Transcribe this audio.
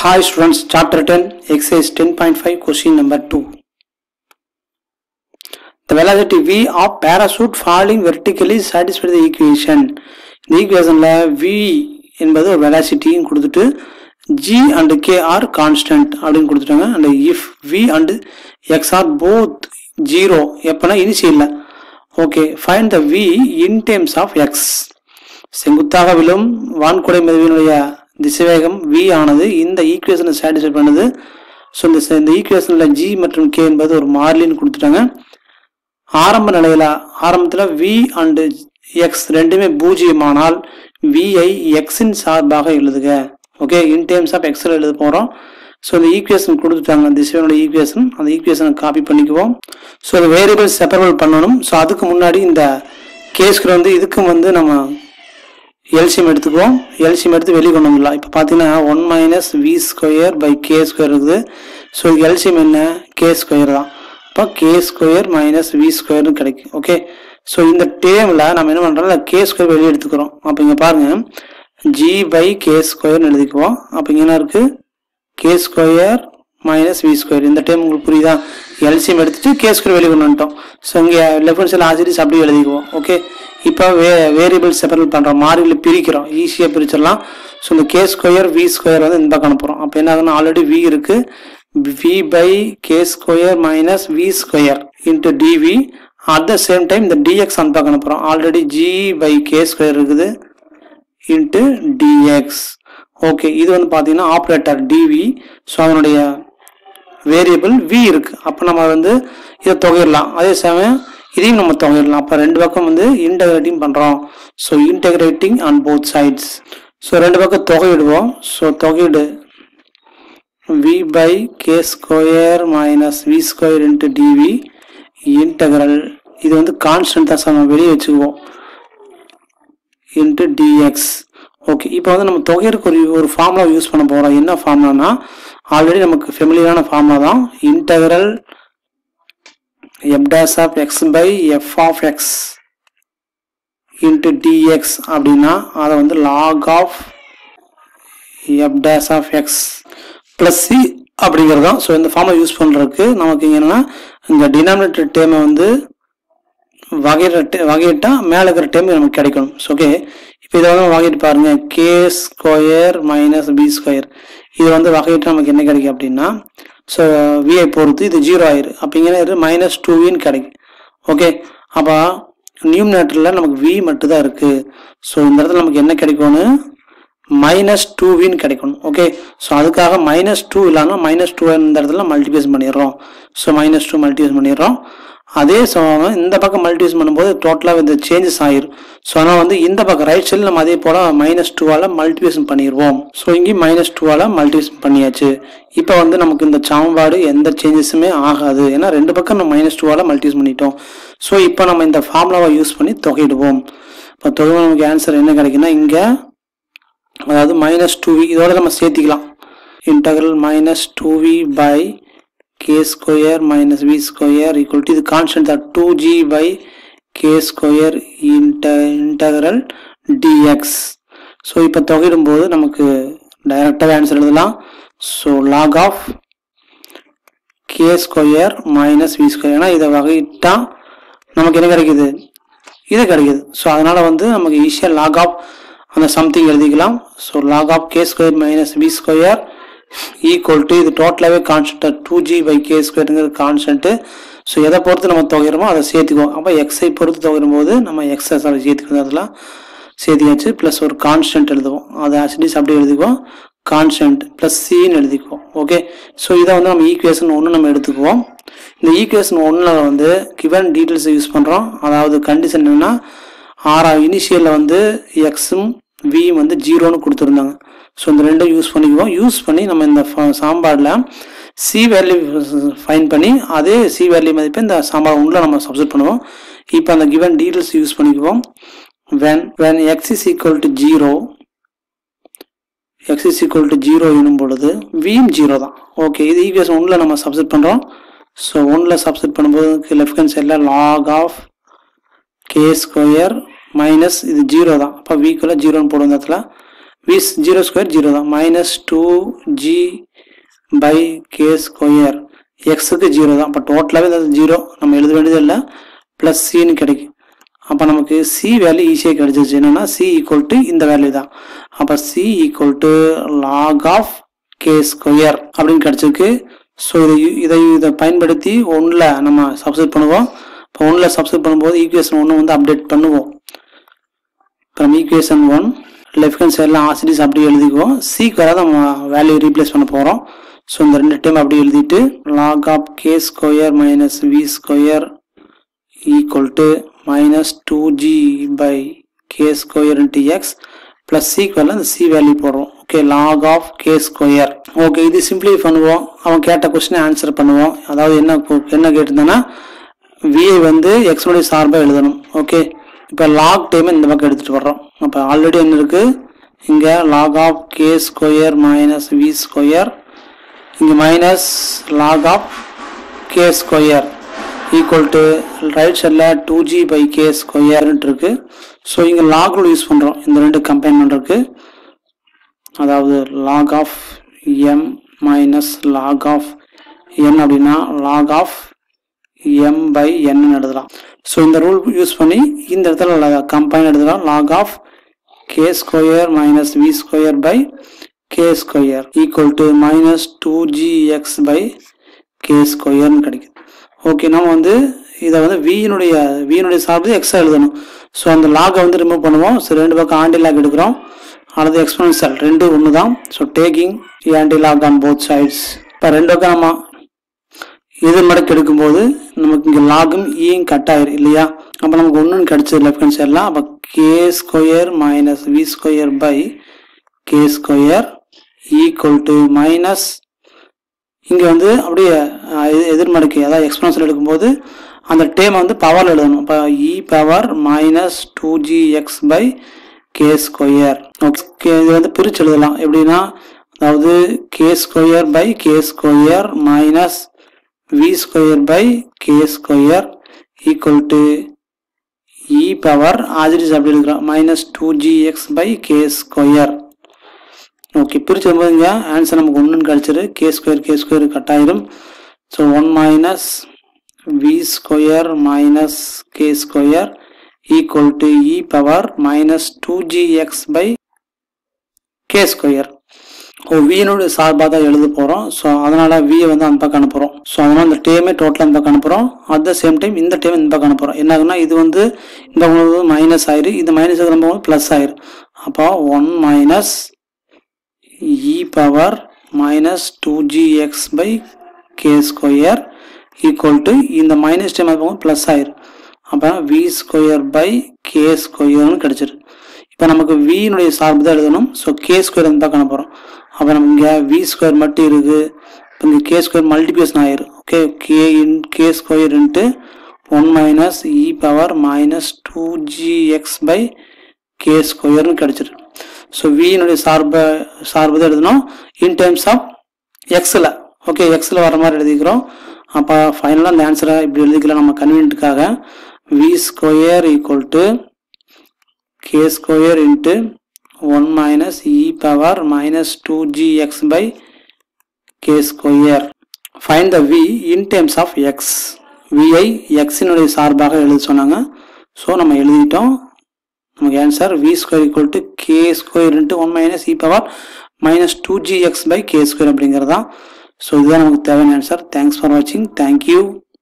Hi students, chapter 10, exercise 10.5, question number 2. The velocity v of parachute falling vertically satisfies the equation. இந்த ஈக்குவேஷன்ல v என்பது ஒரு வெலாசிட்டியும் கொடுத்துட்டு g and k are constant அப்படின்னு கொடுத்துட்டாங்க and if v and x are both zero எப்பனா இனிஷியல்ல okay find the v in terms of x செங்குத்தாக விழும் வான்குடை மதிவினுடைய திசைவேகம் v ஆனது இந்த ஈக்குவேஷனை சாட்டிஸ்ஃபை பண்ணுது ஸோ இந்த இந்த ஈக்குவேஷனில் g மற்றும் k என்பது ஒரு மாறிலின்னு கொடுத்துட்டாங்க ஆரம்ப நிலையில ஆரம்பத்தில் v அண்டு எக்ஸ் ரெண்டுமே பூஜ்ஜியமானால் விஐ எக்ஸின் சார்பாக எழுதுக ஓகே இன் டேர்ம்ஸ் ஆஃப் எக்ஸில் எழுத போகிறோம் ஸோ இந்த ஈக்குவேஷன் கொடுத்துட்டாங்க திசைவனோட ஈக்குவேஷன் அந்த ஈக்குவேஷனை காப்பி பண்ணிக்குவோம் ஸோ அந்த வேரியபிள் செப்பரபிள் பண்ணணும் ஸோ அதுக்கு முன்னாடி இந்த கேஸ்க்கு வந்து இதுக்கும் வந்து நம்ம எல்சியம் எடுத்துக்குவோம் எல்சியம் எடுத்து வெளியே கொண்டு வந்துடலாம் இப்போ பார்த்தீங்கன்னா one minus v square by k square இருக்குது ஸோ எல்சியம் என்ன கே ஸ்கொயர் தான் இப்போ கே ஸ்கொயர் மைனஸ் வி ஸ்கொயர்னு கிடைக்கும் ஓகே ஸோ இந்த டேமில் நம்ம என்ன பண்ணுறோம் கே ஸ்கொயர் வெளியே எடுத்துக்கிறோம் அப்போ இங்கே பாருங்க ஜி பை கே ஸ்கொயர்னு எழுதிக்குவோம் அப்போ இங்கே என்ன இருக்குது k square minus v square இந்த டைம் உங்களுக்கு புரியுதா எல்சியம் எடுத்துட்டு கே ஸ்கொயர் வெளியே கொண்டு வந்துட்டோம் ஸோ இங்கே லெஃப்ட் சைடில் ஆசிரியஸ் அப்படியே எழுதிக்குவோம் ஓகே இப்போ வே வேரியபிள் செப்பரேட் பண்ணுறோம் மாறியில் பிரிக்கிறோம் ஈஸியாக பிரிச்சிடலாம் ஸோ இந்த கே ஸ்கொயர் வி ஸ்கொயர் வந்து இந்த பக்கம் அனுப்புகிறோம் அப்போ என்ன ஆகுதுன்னா ஆல்ரெடி வி இருக்குது v by k square minus v square into dv at the same time இந்த டிஎக்ஸ் அந்த பக்கம் அனுப்புகிறோம் already g by k square இருக்குது இன்ட்டு டிஎக்ஸ் ஓகே இது வந்து பார்த்தீங்கன்னா ஆப்ரேட்டர் டிவி ஸோ அதனுடைய வேரியபிள் வி இருக்கு அப்போ நம்ம வந்து இதை தொகையிடலாம் அதே சமயம் இதையும் நம்ம தொகையிடலாம் அப்போ ரெண்டு பக்கம் வந்து இன்டகிரேட்டிங் பண்ணுறோம் so integrating on both sides so ரெண்டு பக்கம் தொகையிடுவோம் ஸோ தொகையிடு v by k square minus v square into dv integral இது வந்து கான்ஸ்டன்ட் தான் சார் நம்ம வெளியே வச்சுக்குவோம் இன்ட்டு டிஎக்ஸ் ஓகே இப்போ வந்து நம்ம தொகையிற்கு ஒரு ஒரு ஃபார்முலா யூஸ் பண்ண போகிறோம் என்ன ஃபார்முலானா ஆல்ரெடி நமக்கு ஃபெமிலியரான ஃபார்முலா தான் integral f dash of x by f of x into dx அப்படின்னா அதை வந்து log of f dash of x plus c அப்படிங்கிறது தான் ஸோ இந்த ஃபார்மை யூஸ் பண்ணுறதுக்கு நமக்கு இங்கே என்னென்னா இந்த டினாமினேட்டர் டேமை வந்து வகையிட்ட வகையிட்டா மேலே இருக்கிற டேம் நமக்கு கிடைக்கணும் ஸோ ஓகே இப்போ இதை வந்து வகையிட்டு பாருங்க k square minus p square இது வந்து வகையிட்டு நமக்கு என்ன கிடைக்கும் அப்படின்னா ஸோ விஐ பொறுத்து இது ஜீரோ ஆயிரு அப்போ இங்கே மைனஸ் டூ வின்னு கிடைக்கும் ஓகே அப்போ நியூமினேட்டரில் நமக்கு வி மட்டும் தான் இருக்குது ஸோ இந்த இடத்துல நமக்கு என்ன கிடைக்கும்னு மைனஸ் டூ வின்னு கிடைக்கணும் ஓகே ஸோ அதுக்காக மைனஸ் டூ இல்லாமல் மைனஸ் டூ இந்த இடத்துல மல்டிபிளேஷன் பண்ணிடுறோம் ஸோ மைனஸ் டூ மல்டிபிளேஷன் பண்ணிடுறோம் அதே சமயம் இந்த பக்கம் மல்டிபிளேஷன் பண்ணும்போது டோட்டலாக இந்த சேஞ்சஸ் ஆயிரும் ஸோ ஆனால் வந்து இந்த பக்கம் ரைட் சைடில் நம்ம அதே போல் மைனஸ் டூவால் மல்டிபிளேஷன் பண்ணிடுவோம் ஸோ இங்கேயும் மைனஸ் டூவால் மல்டிபிளேஷன் பண்ணியாச்சு இப்போ வந்து நமக்கு இந்த சாம்பாடு எந்த சேஞ்சஸுமே ஆகாது ஏன்னா ரெண்டு பக்கம் நம்ம மைனஸ் டூவால் மல்டிபிளேஷன் பண்ணிட்டோம் ஸோ இப்போ நம்ம இந்த ஃபார்முலாவை யூஸ் பண்ணி தொகையிடுவோம் இப்போ தொகை நமக்கு ஆன்சர் என்ன கிடைக்குன்னா இங்கே அதாவது மைனஸ் டூ வி இதோட நம்ம சேர்த்திக்கலாம் integral minus two v by k square minus v square equal to இது கான்ஸ்டன்ட் தான் two g by k square இன்ட இன்டகரல் டிஎக்ஸ் ஸோ இப்போ தொகையிடும்போது நமக்கு டைரக்டாக ஆன்சர் எழுதலாம் ஸோ log of k square minus v square ஏன்னா இதை வகையிட்டா நமக்கு என்ன கிடைக்குது இது கிடைக்குது ஸோ அதனால் வந்து நமக்கு ஈஸியாக லாக் ஆஃப் அந்த சம்திங் எழுதிக்கலாம் so log of k square minus p square equal to இது டோட்டலாகவே constant two g by k ஸ்கொயருங்கிறது கான்ஸ்டன்ட்டு ஸோ எதை பொறுத்து நம்ம தொகைறோமோ அதை சேர்த்துக்குவோம் அப்போ எக்ஸை பொறுத்து தொகைரும் போது நம்ம எக்ஸஸ் அதை சேர்த்துக்கணும் அதெல்லாம் சேர்த்தியாச்சு ப்ளஸ் ஒரு கான்ஸ்டன்ட் எழுதுவோம் அதை ஆசிடிஸ் அப்படியே எழுதிக்குவோம் கான்ஸ்டன்ட் ப்ளஸ் சின்னு எழுதிக்குவோம் ஓகே ஸோ இதை வந்து நம்ம ஈக்குவேஷன் ஒன்று நம்ம எடுத்துக்குவோம் இந்த ஈக்குவேஷன் ஒன்றில் வந்து கிவன் டீட்டெயில்ஸை யூஸ் பண்ணுறோம் அதாவது கண்டிஷன் என்னென்னா ஆறா இனிஷியலில் வந்து எக்ஸும் வி வந்து ஜீரோன்னு கொடுத்துருந்தாங்க ஸோ இந்த ரெண்டும் யூஸ் பண்ணிக்குவோம் யூஸ் பண்ணி நம்ம இந்த சாம்பாரில் சி வேல்யூ ஃபைன் பண்ணி அதே சி வேல்யூ மதிப்பை இந்த சாம்பார் உள்ள நம்ம சப்ஸ்ட் பண்ணுவோம் இப்போ அந்த கிவன் டீட்டெயில்ஸ் யூஸ் பண்ணிக்குவோம் when when x is equal to zero x is equal to zero எனும் பொழுது வியும் ஜீரோ தான் ஓகே இது ஈக்குவேஷன் ஒன்றில் நம்ம சப்ஸ்ட் பண்ணுறோம் ஸோ ஒன்றில் சப்ஸ்ட் பண்ணும்போது லெஃப்ட் ஹேண்ட் சைடில் log of k square minus இது ஜீரோ தான் அப்போ வீக்கில் ஜீரோன்னு போடும் இந்த இடத்துல வி ஜீரோ ஸ்கொயர் ஜீரோ தான் minus two g by k square எக்ஸுக்கு ஜீரோ தான் அப்போ டோட்டலாகவே அது ஜீரோ நம்ம எழுத வேண்டியது இல்லை ப்ளஸ் சின்னு கிடைக்கும் அப்போ நமக்கு சி வேல்யூ ஈஸியாக கிடைச்சிருச்சு என்னன்னா சி ஈக்குவல் டு இந்த வேல்யூ தான் அப்போ c equal to log of k square அப்படின்னு கிடைச்சிருக்கு ஸோ இதை யு- இதை இதை பயன்படுத்தி ஒன்றில் நம்ம சப்ஸ்டிட் பண்ணுவோம் இப்போ ஒன்றில் சப்ஸ்டிட் பண்ணும்போது ஈக்குவேஷன் ஒன்று வந்து அப்டேட் பண்ணுவோம் இப்போ நம்ம ஈக்குவேஷன் ஒன் லெஃப்ட் ஹேண்ட் சைடில் ஆசிடிஸ் அப்படியே எழுதிக்குவோம் சிக்கு வர நம்ம வேல்யூ ரீப்ளேஸ் பண்ண போகிறோம் ஸோ இந்த ரெண்டு டைம் அப்படியே எழுதிட்டு log of k square minus v square equal to minus two g by k square into x plus சிக்கு வரல இந்த சி வேல்யூ போடுறோம் okay log of k square okay இது சிம்பிளை பண்ணுவோம் அவன் கேட்ட கொஸ்டினை ஆன்சர் பண்ணுவோம் அதாவது என்ன கு- என்ன கேட்டிருந்தானா விஐ வந்து எக்ஸனுடைய சார்பாக எழுதணும் ஓகே இப்போ லாக் டைம் இந்த பக்கம் எடுத்துகிட்டு வர்றோம் அப்போ ஆல்ரெடி என்ன இருக்கு இங்கே log of k square minus v square இங்கே minus log of k square equal to right சைடில் டூ ஜி பை கே ஸ்கொயர்ன்ட்டு இருக்கு ஸோ இங்கே லாக் ரூல் யூஸ் பண்ணுறோம் இந்த ரெண்டு கம்பைன் பண்ணுறதுக்கு அதாவது log of m minus log of n அப்படின்னா log of m by n எழுதலாம் ஸோ இந்த ரூல் யூஸ் பண்ணி இந்த இடத்துல கம்பைன் எழுதலாம் log of k square minus v square by k square equal to minus two g x by K ஸ்கொயர்னு கிடைக்குது okay நம்ம வந்து இதை வந்து வியினுடைய வியினுடைய சார்பு எக்ஸா எழுதணும் ஸோ அந்த லாகை வந்து ரிமூவ் பண்ணுவோம் ஸோ ரெண்டு பக்கம் ஆண்டி லாக் எடுக்கிறோம் அல்லது எக்ஸ்பென்சல் ரெண்டு ஒன்று தான் so taking antilog on both sides இப்போ ரெண்டு பக்கம் நம்ம இது மடக்கு எடுக்கும்போது நமக்கு இங்கே லாகும் ஈயும் கட் ஆயிரும் இல்லையா அப்போ நமக்கு ஒன்றுன்னு கிடைச்சது லெஃப்ட் ஹேண்ட் சைடில் அப்போ k square minus v square by k square equal to minus இங்கே வந்து அப்படியே அஹ், எ- எதிர்மடக்கை அதாவது எக்ஸ்பென்ஷன் எடுக்கும்போது அந்த டேம் வந்து பவரில் எழுதணும் இப்போ e power minus two g x by k square okay இது வந்து பிரித்து எழுதலாம் எப்படின்னா அதாவது k square by k square minus v square by k square equal to e power as it is அப்படி இருக்கிறோம் minus two g x by k square okay பிரிச்சு வரும்போதுங்க ஆன்சர் நமக்கு ஒன்றுன்னு கிடச்சிரு k square k square cut ஆயிரும் so one minus v square minus k square equal to e power minus two g x by k square ஓ வியினுடைய சார்பாக தான் எழுத போகிறோம் ஸோ அதனால் வியை வந்து அந்த பக்கம் அனுப்புகிறோம் ஸோ அதனால் இந்த டேமே டோட்டலாக இந்த பக்கம் அனுப்புகிறோம் அட் த சேம் டைம் இந்த டைம் இந்த பக்கம் அனுப்புகிறோம் என்ன ஆகுனா இது வந்து இந்த மைனஸ் ஆயிரு இந்த மைனஸ் நம்ம ப்ளஸ் ஆயிரு அப்போ one minus e power minus two g x by k square equal to இந்த மைனஸ் டைம் அது ப்ளஸ் ஆயிரு அப்போ வி ஸ்கொயர் பை கே ஸ்கொயர்னு கிடச்சிரு இப்போ நமக்கு வியினுடைய சார்பு தான் எழுதணும் ஸோ கே ஸ்கொயர் வந்து பார்க்க போகிறோம் அப்போ நம்ம இங்கே வி ஸ்கொயர் மட்டும் இருக்குது இப்போ இங்கே கே ஸ்கொயர் மல்டிபிகேஷன் ஆயிரும் okay k in k square into one minus e power minus two g x by K ஸ்கொயர்னு கிடச்சிரு ஸோ வியினுடைய சார்பை சார்பு தான் எழுதணும் இன் டேர்ம்ஸ் ஆஃப் எக்ஸில் ஓகே எக்ஸில் வர மாதிரி எழுதிக்கிறோம் அப்போ ஃபைனலாக அந்த ஆன்சரை இப்படி எழுதிக்கலாம் நம்ம கன்வீனியன்ட்டுக்காக v square equal to k square into 1 minus e power minus 2gx by k square. Find the v in terms of x. v ஐ x இனுடைய சார்பாக எழுத சொன்னாங்க ஸோ நம்ம எழுதிட்டோம் நமக்கு answer v square equal to k square into one minus e power minus two g x by k square அப்படிங்கிறதா so இதுதான் நமக்கு தேவையான ஆன்சர் தேங்க்ஸ் ஃபார் வாட்சிங் தேங்க்யூ